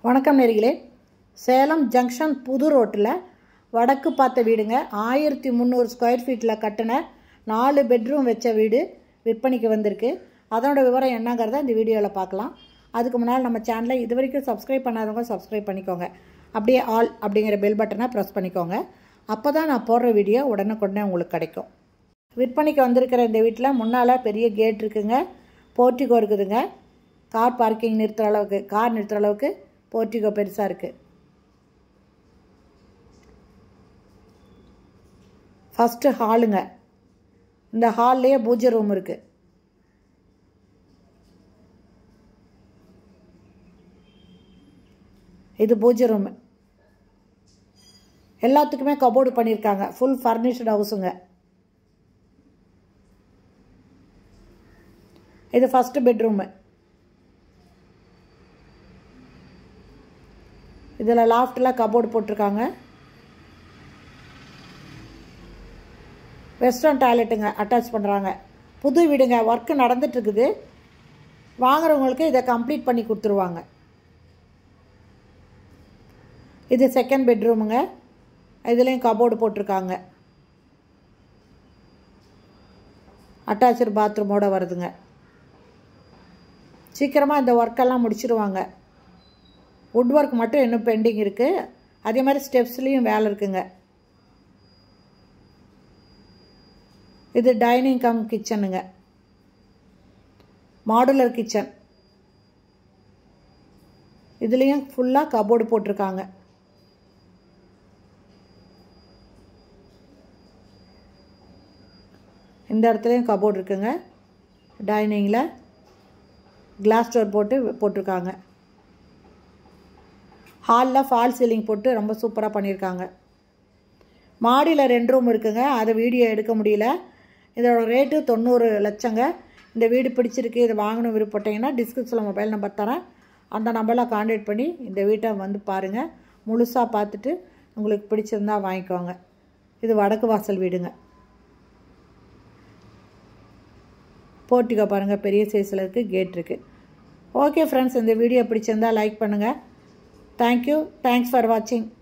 வணக்கம் நேர்களே சேலம் ஜங்ஷன் புது ரோட்டில் வடக்கு பார்த்த வீடுங்க ஆயிரத்தி முந்நூறு ஸ்கொயர் ஃபீட்டில் கட்டின நாலு பெட்ரூம் வச்ச வீடு விற்பனைக்கு வந்திருக்கு அதனோட விவரம் என்னங்கிறத இந்த வீடியோவில் பார்க்கலாம் அதுக்கு முன்னால் நம்ம சேனலை இது வரைக்கும் சப்ஸ்கிரைப் பண்ணாதவங்க சப்ஸ்கிரைப் பண்ணிக்கோங்க அப்படியே ஆல் அப்படிங்கிற பெல் பட்டனை ப்ரெஸ் பண்ணிக்கோங்க அப்போ தான் நான் போடுற வீடியோ உடனுக்குடனே உங்களுக்கு கிடைக்கும் விற்பனைக்கு வந்திருக்கிற இந்த வீட்டில் முன்னால் பெரிய கேட் இருக்குங்க போர்ட்டிகோ இருக்குதுங்க கார் பார்க்கிங் நிறுத்துகிற அளவுக்கு கார் நிறுத்துகிற அளவுக்கு போர்ட்டிகோ பெருசாக இருக்குது ஃபஸ்ட்டு ஹாலுங்க இந்த ஹால்லேயே பூஜை ரூம் இருக்குது இது பூஜை ரூம் எல்லாத்துக்குமே கபோர்டு பண்ணியிருக்காங்க ஃபுல் ஃபர்னிஷ்டு ஹவுஸுங்க இது ஃபஸ்ட்டு பெட்ரூமு இதில் லாஃப்டில் கபோர்டு போட்டிருக்காங்க வெஸ்டர்ன் டாய்லெட்டுங்க அட்டாச் பண்ணுறாங்க புது வீடுங்க ஒர்க்கு நடந்துட்டுருக்குது வாங்குறவங்களுக்கு இதை கம்ப்ளீட் பண்ணி கொடுத்துருவாங்க இது செகண்ட் பெட்ரூமுங்க இதுலேயும் கபோர்டு போட்டிருக்காங்க அட்டாச்சு பாத்ரூமோடு வருதுங்க சீக்கிரமாக இந்த ஒர்க்கெல்லாம் முடிச்சிருவாங்க வுட் ஒர்க் மட்டும் இன்னும் பெண்டிங் இருக்குது அதே மாதிரி ஸ்டெப்ஸ்லேயும் வேலை இருக்குங்க இது டைனிங் கம் கிச்சனுங்க மாடுலர் கிச்சன் இதுலேயும் ஃபுல்லாக கபோர்டு போட்டிருக்காங்க இந்த இடத்துலையும் கபோர்டு இருக்குங்க டைனிங்கில் கிளாஸ் டோர் போட்டு போட்டிருக்காங்க ஹாலில் ஃபால் சீலிங் போட்டு ரொம்ப சூப்பராக பண்ணியிருக்காங்க மாடியில் ரெண்டு ரூம் இருக்குங்க அதை வீடியோ எடுக்க முடியல இதோட ரேட்டு தொண்ணூறு லட்சங்க இந்த வீடு பிடிச்சிருக்கு இது வாங்கணும் விருப்பப்பட்டீங்கன்னா டிஸ்கிரிப்ஷனில் மொபைல் நம்பர் தரேன் அந்த நம்பரில் காண்டாக்ட் பண்ணி இந்த வீட்டை வந்து பாருங்கள் முழுசாக பார்த்துட்டு உங்களுக்கு பிடிச்சிருந்தா வாங்கிக்கோங்க இது வடக்கு வாசல் வீடுங்க போர்ட்டிகோ பாருங்கள் பெரிய சைஸில் இருக்குது கேட் இருக்குது ஓகே ஃப்ரெண்ட்ஸ் இந்த வீடியோ பிடிச்சிருந்தா லைக் பண்ணுங்கள் தேங்க்யூ தேங்க்ஸ் ஃபார் வாட்சிங்